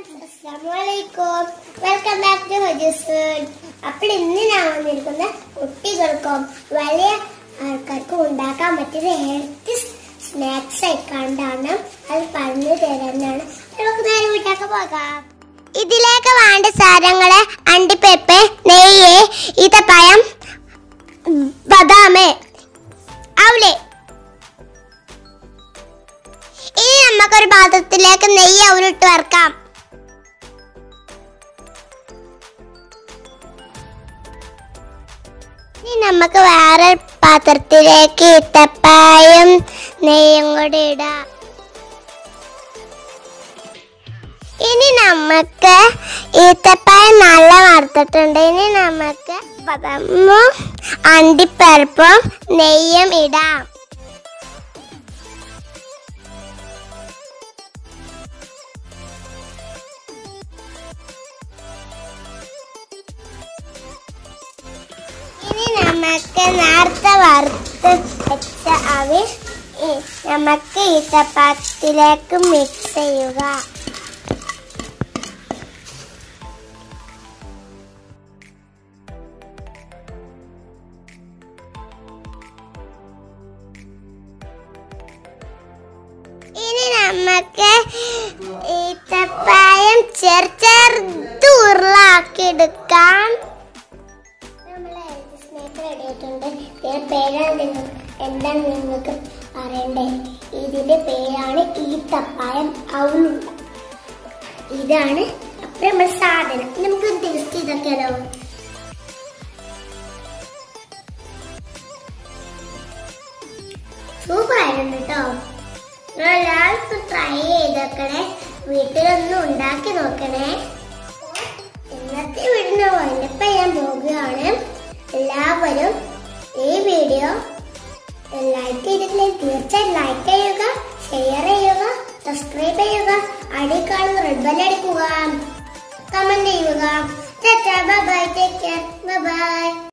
അസ്സലാമലൈക്കും welcome back to ഹജൂസ് അപ്പോൾ ഇന്ന് ഞാൻ വന്നിരിക്കുന്ന കുട്ടികൾക്കും വലിയ ആൾക്കാർക്കും ഉണ്ടാക്കാൻ പറ്റുന്ന ഹെൽത്തി സ്നാക്സ് ആയിക്കാണ്ടാണ് അത് പറഞ്ഞു തരുന്നതാണ് നമുക്ക് നേരെ വീട്ടിലേക്ക് പോകാം ഇതിലേക്ക് വേണ്ട സാധനങ്ങള് അണ്ടിപ്പരിപ്പ് നെയ്യ് ഈത്തപ്പഴം ബദാമ് അവല് ഇനി നമുക്കൊരു പാത്രത്തിലേക്ക് നെയ്യ് അവരിട്ട് വറക്കാം ഇനി നമുക്ക് വേറെ പാത്രത്തിലേക്ക് ഈത്തപ്പായും നെയ്യും കൂടി ഇടാം ഇനി നമുക്ക് ഈത്തപ്പായം നല്ല വറുത്തിട്ടുണ്ട് ഇനി നമുക്ക് ബദാമും അണ്ടിപ്പരിപ്പും നെയ്യും ഇടാം ഇനി നമുക്ക് നേരത്തെ വറുത്ത് വെച്ച അവിൽ ഈ- നമുക്ക് ഈത്തപ്പഴത്തിലേക്ക് മിക്സ് ചെയ്യുക ഇനി നമുക്ക് ഈത്തപ്പഴം ചെറു ചെറുത് ഉരുളാക്കി എടുക്കാം നമ്മളെ സ്നേക്ക് റെഡി ആയിട്ടുണ്ട് ഇതിന്റെ പേരാണ് നിങ്ങൾ എന്താണ് നിങ്ങൾക്ക് പറയണ്ടേ ഇതിന്റെ പേരാണ് ഈത്തപ്പായം അവളുണ്ട ഇതാണ് അപ്പൊ നമ്മുടെ സാധനം നമുക്ക് ടേസ്റ്റ് ചെയ്തൊക്കെയാലോ സൂപ്പർ ആയിരുന്നു കേട്ടോ എല്ലാവർക്കും ട്രൈ ചെയ്തേക്കണേ വീട്ടിലൊന്നും ഉണ്ടാക്കി നോക്കണേ ഇന്നത്തെ വീടിന് വൈൻഡപ്പ് ചെയ്യാൻ പോകുകയാണ് എല്ലാവരും ഈ വീഡിയോ ലൈക്ക് ചെയ്തിട്ടില്ലെങ്കിൽ തീർച്ചയായും ലൈക്ക് ചെയ്യുക ഷെയർ ചെയ്യുക സബ്സ്ക്രൈബ് ചെയ്യുക അടി കാണുന്ന റെഡ് ബെൽ അടിക്കുക കമന്റ് ചെയ്യുക bye bye take care bye by